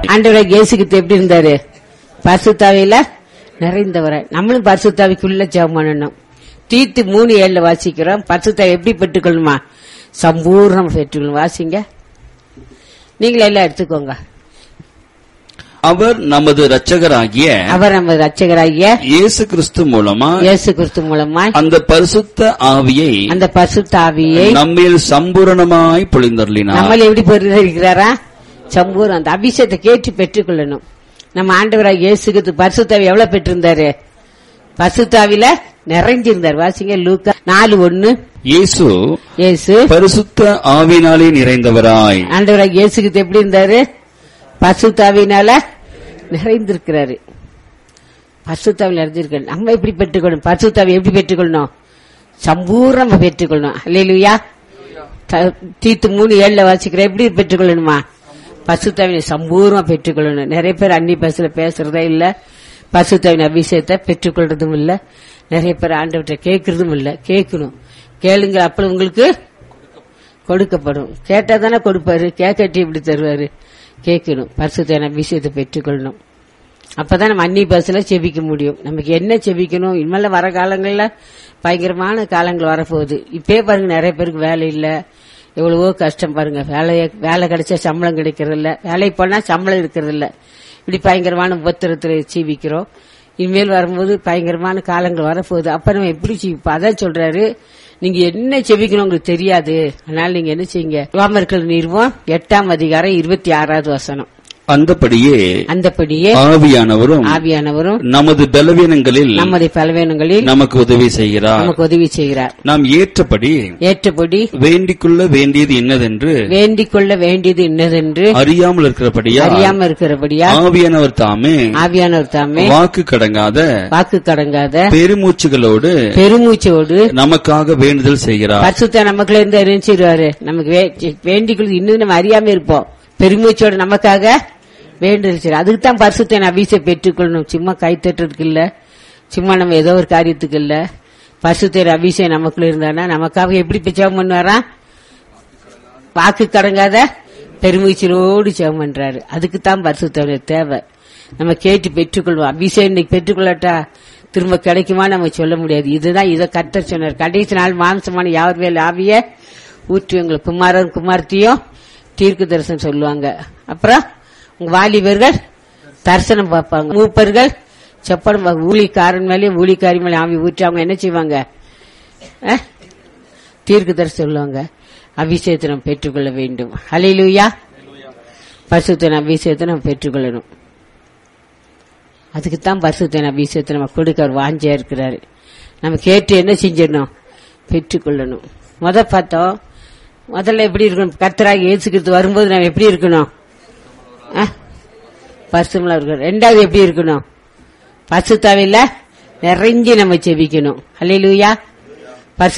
ஆண்டவராக இயேசுகிட்ட எப்படி இருந்தாரு பரிசுத்தாவியில நிறைந்தவரை நம்மளும் பரிசுத்தாவிக்குள்ள ஜெபம் பண்ணணும் தீத்து மூணு ஏழுல வாசிக்கிறோம் பரிசுத்தாவி எப்படி பெற்றுக்கொள்ளுமா சம்பூர்ணம் பெற்றுக்கொள்ளும் வாசிங்க நீங்களே எல்லாம் எடுத்துக்கோங்க அவர் நமது இரட்சகராகிய அவர் நம்ம ரட்சகராகிய இயேசு கிறிஸ்து மூலமா இயேசு கிறிஸ்து மூலமாய் அந்த பரிசுத்த ஆவியை அந்த பரிசுத்தாவியை நம்மில் சம்பூரணமாய் பொழிந்தருளினார் நம்மள எப்படி பெறுகிறாரா சம்பூர் அந்த அபிஷேகத்தை கேட்டு பெற்றுக்கொள்ளணும் நம்ம ஆண்டவராக இயேசுக்கு பரிசுத்தாவி எவ்வளவு பெற்றிருந்தாரு பரிசுத்தாவில நிறைஞ்சிருந்தார் வாசிங்க லூக்கா நாலு ஒண்ணு இயேசு இயேசு பரிசுத்த ஆவினாலே நிறைந்தவராய் ஆண்டவராக இயேசுக்கு எப்படி இருந்தாரு பரிசுத்தாவினால நிறைந்திருக்கிறாரு பரிசுத்தாவில் நிறைஞ்சிருக்காரு நம்ம எப்படி பெற்றுக்கொள்ளணும் பரிசுத்தாவி எப்படி பெற்றுக்கொள்ளணும் சம்பூர்ணமா பெற்றுக்கொள்ளணும் அல்லையா தீத்து மூணு ஏழுல வாசிக்கிற எப்படி பெற்றுக்கொள்ளணுமா பசுத்தாவினை சம்பூர்ணமா பெற்றுக்கொள்ளணும் நிறைய பேர் அன்னி பஸ்ல பேசுறதே இல்ல பசுத்தாவின் அபிஷேகத்தை பெற்றுக்கொள்றதும் இல்ல நிறைய பேர் ஆண்டவற்றை கேட்கறதும் இல்ல கேட்கணும் கேளுங்க அப்ப உங்களுக்கு கொடுக்கப்படும் கேட்டா தானே கொடுப்பாரு கேட்கட்டி இப்படி தருவாரு கேட்கணும் பரிசுத்தான அபிஷேகத்தை பெற்றுக்கொள்ளணும் அப்பதான் நம்ம அன்னி பஸ்ல செபிக்க முடியும் நமக்கு என்ன செபிக்கணும் இனிமேல வர காலங்கள்ல பயங்கரமான காலங்கள் வரப்போகுது இப்பயே பாருங்க நிறைய பேருக்கு வேலை இல்ல எவ்வளவோ கஷ்டம் பாருங்க வேலைய வேலை கிடைச்சா சம்பளம் கிடைக்கிறது இல்ல வேலைக்கு போனா சம்பளம் இருக்கிறது இல்ல இப்படி பயங்கரமான உபத்திரத்துல ஜீவிக்கிறோம் இனிமேல் வரும்போது பயங்கரமான காலங்கள் வரப்போகுது அப்ப நம்ம எப்படி ஜீவிப்போம் அதான் சொல்றாரு நீங்க என்ன செபிக்கணும் உங்களுக்கு தெரியாது அதனால நீங்க என்ன செய்யுங்க ரோமர்கள் நிறுவம் எட்டாம் அதிகாரம் இருபத்தி ஆறாவது வசனம் அந்தபடியே அந்தபடியே ஆவியானவரும் ஆவியானவரும் நமது பலவீனங்களில் நமது பலவீனங்களில் நமக்கு உதவி செய்கிறார் நமக்கு உதவி செய்கிறார் நாம் ஏற்றபடி ஏற்றபடி வேண்டிக்கொள்ள வேண்டியது இன்னதென்று வேண்டிக் கொள்ள வேண்டியது இன்னதென்று அறியாமல் இருக்கிறபடியா அறியாம இருக்கிறபடியா ஆவியானவர் தாமே ஆவியானவர் தாமே வாக்கு கடங்காத வாக்கு கடங்காத பெருமூச்சுகளோடு பெருமூச்சோடு நமக்காக வேண்டுதல் செய்கிறார் பரிசுத்த நமக்குள்ள இருந்து அறிஞ்சிருவாரு நமக்கு வே- வேண்டிக் இன்னும் நம்ம அறியாம இருப்போம் பெருமூச்சோடு நமக்காக வேண்டுதல் அதுக்கு தான் பரிசுத்த அபிஷை பெற்றுக்கொள்ளணும் சும்மா கை தட்டுறதுக்கு இல்ல சும்மா நம்ம ஏதோ ஒரு காரியத்துக்கு இல்ல பரிசுத்தர் அபிஷேகம் நமக்குள்ள இருந்தானா நமக்காக எப்படி இப்ப ஜெபம் பண்ணுவாரா வாக்கு கடங்காத பெருமூச்சலோடு ஜெபம் பண்றாரு அதுக்கு தான் பரிசுத்தவர் தேவை நம்ம கேட்டு பெற்றுக்கொள்வோம் அபிஷேகம் இன்னைக்கு பெற்றுக்கொள்ளட்டா திரும்ப கிடைக்குமா நம்ம சொல்ல முடியாது இதுதான் இதை கர்த்தர் சொன்னார் கடைசி நாள் மாம்சமான யார் மேல் ஆவிய ஊற்றி உங்களை குமாரன் குமார்த்தியும் தீர்க்க தரிசனம் சொல்லுவாங்க அப்புறம் உங்க வாலிபர்கள் தரிசனம் பார்ப்பாங்க மூப்பர்கள் செப்படம் பார்ப்பாங்க. ஊழிக்காரன் மேலேயும் ஊழிக்காரி மேலே ஆவி ஊற்றி அவங்க என்ன செய்வாங்க அஹ்? தீர்க்க தரிசனம் சொல்லுவாங்க அபிஷேகத்தை நம்ம பெற்றுக்கொள்ள வேண்டும் ஹalleluya பரிசுத்தன அபிஷேகத்தை நம்ம பெற்றுக்கொள்ளணும் அதுக்கு தான் பரிசுத்தன அபிஷேகத்தை நம்ம கொடுக்க அவர் வாஞ்சியா இருக்கிறாரு நம்ம கேட்டு என்ன செஞ்சிடணும் பெற்றுக்கொள்ளணும் முத பார்த்தோம் முதல்ல எப்படி இருக்கணும் கர்த்தராக இயேசுக்கிறது வரும்போது நம்ம எப்படி இருக்கணும் பரிசுமலா இருக்கணும் ரெண்டாவது எப்படி இருக்கணும் பசுத்தாவில நிறைஞ்சு நம்ம செபிக்கணும் ஹalleluya